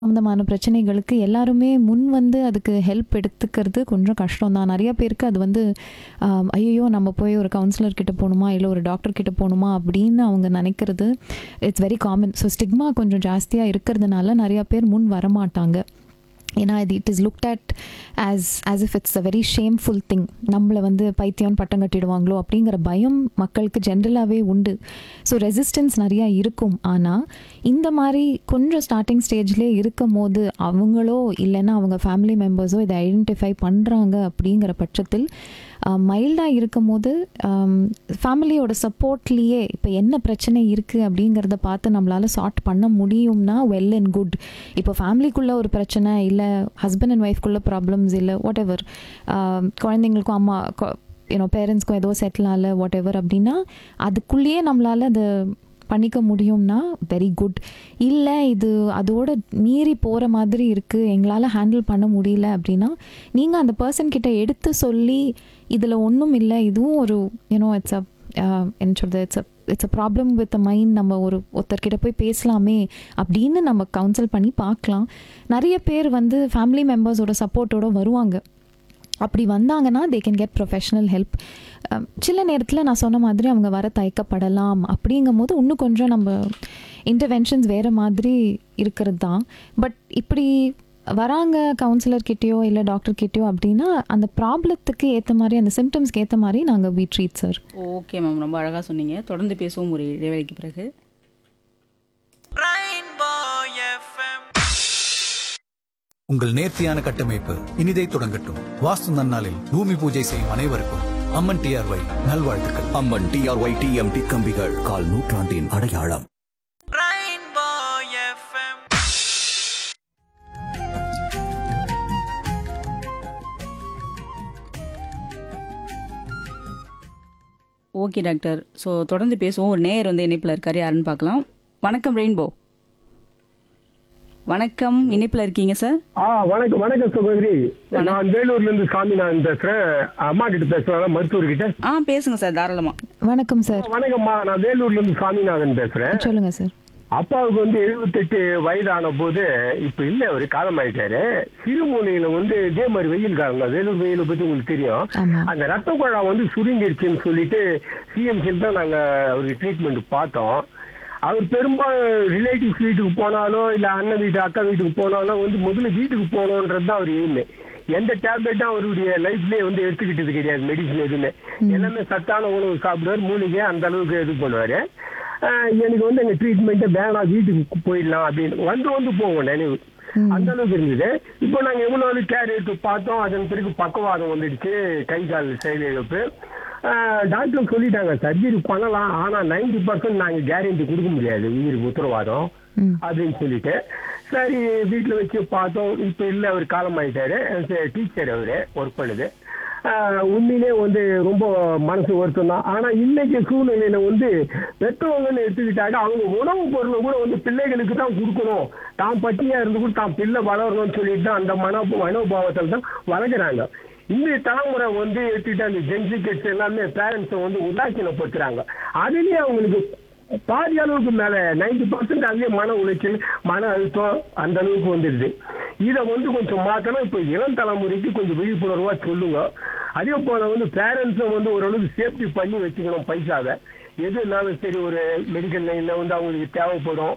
சம்மந்தமான பிரச்சனைகளுக்கு எல்லாருமே முன் வந்து அதுக்கு ஹெல்ப் எடுத்துக்கிறது கொஞ்சம் கஷ்டம் தான் நிறைய பேருக்கு அது வந்து ஐயோ நம்ம போய் ஒரு கவுன்சிலர் கிட்ட போகணுமா இல்லை ஒரு டாக்டர் கிட்ட போகணுமா அப்படின்னு அவங்க நினைக்கிறது it's very common so stigma கொஞ்சம் ஜாஸ்தியாக இருக்கிறதுனால நிறையா பேர் முன் வரமாட்டாங்க ஏன்னா இது it is looked at as as if it's a very shameful thing நம்மளை வந்து பைத்தியம் பட்டம் கட்டிடுவாங்களோ அப்படிங்கிற பயம் மக்களுக்கு ஜென்ரலாகவே உண்டு ஸோ ரெசிஸ்டன்ஸ் நிறையா இருக்கும் ஆனால் இந்த மாதிரி கொஞ்சம் ஸ்டார்டிங் ஸ்டேஜ்லேயே இருக்கும் போது அவங்களோ இல்லைன்னா அவங்க ஃபேமிலி மெம்பர்ஸோ இதை ஐடென்டிஃபை பண்ணுறாங்க அப்படிங்கிற பட்சத்தில் மைல்டாக இருக்கும் போது ஃபேமிலியோட சப்போர்ட்லேயே இப்போ என்ன பிரச்சனை இருக்குது அப்படிங்கிறத பார்த்து நம்மளால் சார்ட் பண்ண முடியும்னா வெல் அண்ட் குட் இப்போ ஃபேமிலிக்குள்ளே ஒரு பிரச்சனை இல்லை ஹஸ்பண்ட் அண்ட் ஒய்ஃப்குள்ளே ப்ராப்ளம்ஸ் இல்லை வாட் எவர் குழந்தைங்களுக்கும் அம்மா யூனோ பேரண்ட்ஸ்க்கும் ஏதோ செட்டில் ஆகல வாட் எவர் அப்படின்னா அதுக்குள்ளேயே நம்மளால் அதை பண்ணிக்க முடியும்னா வெரி குட் இல்லை இது அதோட மீறி போகிற மாதிரி இருக்குது எங்களால் ஹேண்டில் பண்ண முடியல அப்படின்னா நீங்கள் அந்த பர்சன் கிட்ட எடுத்து சொல்லி இதில் ஒன்றும் இல்லை இதுவும் ஒரு யூனோ இட்ஸ் அ என்ன சொல்கிறது it's a it's a problem with a mind நம்ம ஒரு ஒருத்தர்கிட்ட போய் பேசலாமே அப்படின்னு நம்ம கவுன்சில் பண்ணி பார்க்கலாம் நிறைய பேர் வந்து ஃபேமிலி மெம்பர்ஸோட சப்போர்ட்டோட வருவாங்க அப்படி வந்தாங்கன்னா they can get professional help சில நேரத்தில் நான் சொன்ன மாதிரி அவங்க வர தயக்கப்படலாம் அப்படிங்கும் போது இன்னும் கொஞ்சம் நம்ம இன்டர்வென்ஷன்ஸ் வேறு மாதிரி இருக்கிறது தான் பட் இப்படி வராங்க கவுன்சிலர் கிட்டேயோ இல்லை டாக்டர் கிட்டேயோ அப்படின்னா அந்த ப்ராப்ளத்துக்கு ஏற்ற மாதிரி அந்த சிம்டம்ஸ்க்கு ஏற்ற மாதிரி நாங்கள் we treat sir okay ma'am ரொம்ப அழகாக சொன்னீங்க தொடர்ந்து பேசுவோம் ஒரு இடைவேளைக்கு பிறகு உங்கள் நேர்த்தியான கட்டமைப்பு இனிதை தொடங்கட்டும் வாஸ்து நன்னாளில் பூமி பூஜை செய்யும் அனைவருக்கும் அம்மன் டிஆர்ஒய் நல்வாழ்த்துக்கள் அம்மன் டிஆர்ஒய் டிஎம்டி கம்பிகள் கால் நூற்றாண்டின் அடையாளம் ஓகே டாக்டர் ஸோ தொடர்ந்து பேசுவோம் ஒரு நேயர் வந்து இணைப்பில் இருக்காரு யாருன்னு பார்க்கலாம் வணக்கம் ரெயின்போ வணக்கம் இணைப்பில் இருக்கீங்க சார் ஆ வணக்கம் வணக்கம் சகோதரி நான் வேலூர்ல இருந்து சாமிநாதன் பேசுறேன் அம்மா கிட்ட பேசுறேன் மருத்துவர் கிட்ட ஆ பேசுங்க சார் தாராளமா வணக்கம் சார் வணக்கம்மா நான் வேலூர்ல இருந்து சாமிநாதன் பேசுறேன் சொல்லுங்கள் சார் அப்பாவுக்கு வந்து எழுபத்தெட்டு வயதான போது இப்ப இல்ல அவரு காலமாயிட்டாரு சிறுமூலையில வந்து இதே மாதிரி வெயில் காலம் தான். வேலூர் வெயில பத்தி உங்களுக்கு தெரியும் ஆமாம் அந்த ரத்த குழா வந்து சுருங்கிடுச்சுன்னு சொல்லிட்டு சிஎம்சியில் தான் நாங்க அவருக்கு ட்ரீட்மெண்ட் பார்த்தோம் அவர் பெரும்பாலும் ரிலேட்டிவ்ஸ் வீட்டுக்கு போனாலும் இல்ல அண்ணன் வீட்டு அக்கா வீட்டுக்கு போனாலும் வந்து முதல்ல வீட்டுக்கு போகணுன்றது தான் அவர் எய்ம் எந்த டேப்லெட்டும் அவருடைய லைஃப்லயே வந்து எடுத்துக்கிட்டது கிடையாது மெடிசன் எதுவுமே எல்லாமே சத்தான உணவு சாப்பிடுவார் மூலிகை அந்த அளவுக்கு இது பண்ணுவாரு ஆஹ் எனக்கு வந்து எங்க ட்ரீட்மெண்ட்டை வேணாம் வீட்டுக்கு போயிடலாம் அப்படின்னு வந்து வந்து போவோம் நினைவு அந்த அளவுக்கு இருந்தது இப்போ நாங்க எவ்வளவு நாள் கேர் எடுத்து பார்த்தோம் அதன் பிறகு பக்கவாதம் வந்துடுச்சு கை கால் செயலிழப்பு ஆஹ் டாக்டர் சொல்லிட்டாங்க சர்ஜரி பண்ணலாம் ஆனா நைன்டி பர்சன்ட் நாங்க கேரண்டி கொடுக்க முடியாது உயிருக்கு உத்தரவாதம் ம் அப்படின்னு சொல்லிட்டு சரி வீட்டுல வச்சு பார்த்தோம் இப்ப இல்ல அவர் காலம் ஆயிட்டாரு டீச்சர் அவரு ஒர்க் பண்ணுது ஆஹ் உண்மையிலே வந்து ரொம்ப மனசு வருத்தம் தான் ஆனா இன்னைக்கு சூழ்நிலையில வந்து பெற்றவங்கன்னு எடுத்துக்கிட்டாங்க அவங்க உணவு பொருளை கூட வந்து பிள்ளைகளுக்கு தான் கொடுக்கணும் தான் பட்டினியா இருந்து கூட தான் பிள்ளை வளரணும்னு சொல்லிட்டு தான் அந்த மனோ மனோபாவத்தில் தான் வளர்க்குறாங்க இந்த தலைமுறை வந்து எடுத்துக்கிட்டு அந்த ஜென்சிகேட்ஸ் எல்லாமே பேரண்ட்ஸை வந்து உதாசீனப்படுத்துறாங்க அதுலயே அவங்களுக்கு பாதி அளவுக்கு மேல நைன்டி பர்சன்ட் அதுலயே மன உளைச்சல் மன அழுத்தம் அந்த அளவுக்கு வந்துடுது இதை வந்து கொஞ்சம் மாத்தணும் இப்ப இளம் தலைமுறைக்கு கொஞ்சம் விழிப்புணர்வா சொல்லுங்க அதே போல வந்து பேரண்ட்ஸும் வந்து ஓரளவுக்கு சேஃப்டி பண்ணி வச்சுக்கணும் பைசாவை எதுனாலும் சரி ஒரு மெடிக்கல் லைன்ல வந்து அவங்களுக்கு தேவைப்படும்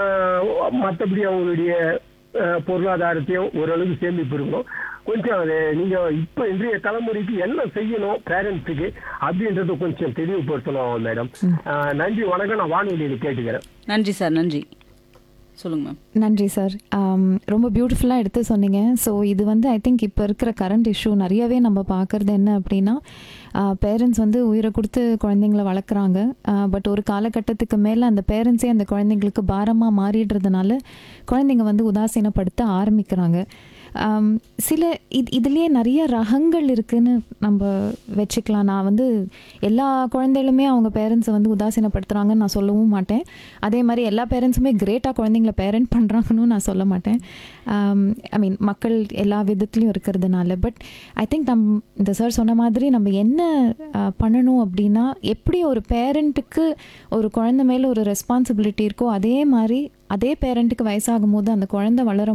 ஆஹ் மத்தபடி அவங்களுடைய ஆஹ் பொருளாதாரத்தையும் ஓரளவுக்கு சேமிப்பு இருக்கணும் கொஞ்சம் அது நீங்க இப்ப இன்றைய தலைமுறைக்கு என்ன செய்யணும் பேரண்ட்ஸுக்கு அப்படின்றத கொஞ்சம் தெளிவுபடுத்தணும் மேடம் ஆஹ் நன்றி வணக்கம் நான் வானொலியில் கேட்டுக்கிறேன் நன்றி சார் நன்றி சொல்லுங்க மேம் நன்றி சார் ஆம், ரொம்ப பியூட்டிஃபுல்லாக எடுத்து சொன்னீங்க ஸோ இது வந்து ஐ திங்க் இப்போ இருக்கிற கரண்ட் இஷ்யூ நிறையவே நம்ம பார்க்குறது என்ன அப்படின்னா பேரண்ட்ஸ் வந்து உயிரை கொடுத்து குழந்தைங்கள வளர்க்குறாங்க பட் ஒரு காலகட்டத்துக்கு மேலே அந்த பேரண்ட்ஸே அந்த குழந்தைங்களுக்கு பாரமாக மாறிடுறதுனால குழந்தைங்க வந்து உதாசீனப்படுத்த ஆரம்பிக்கிறாங்க ஆம், சில இது இதுலேயே நிறைய ரகங்கள் இருக்குன்னு நம்ம வச்சுக்கலாம் நான் வந்து எல்லா குழந்தைகளுமே அவங்க பேரண்ட்ஸை வந்து உதாசீனப்படுத்துகிறாங்கன்னு நான் சொல்லவும் மாட்டேன் அதே மாதிரி எல்லா பேரண்ட்ஸுமே கிரேட்டாக குழந்தைங்கள பேரண்ட் பண்ணுறாங்கன்னு நான் சொல்ல மாட்டேன் ஐ மீன் மக்கள் எல்லா விதத்துலையும் இருக்கிறதுனால பட் ஐ திங்க் நம் இந்த சார் சொன்ன மாதிரி நம்ம என்ன ஆஹ், பண்ணணும் அப்படின்னா எப்படி ஒரு பேரண்ட்டுக்கு ஒரு குழந்தை மேலே ஒரு ரெஸ்பான்சிபிலிட்டி இருக்கோ அதே மாதிரி அதே பேரண்ட்டுக்கு வயசாகும் போது அந்த குழந்தை வளரும்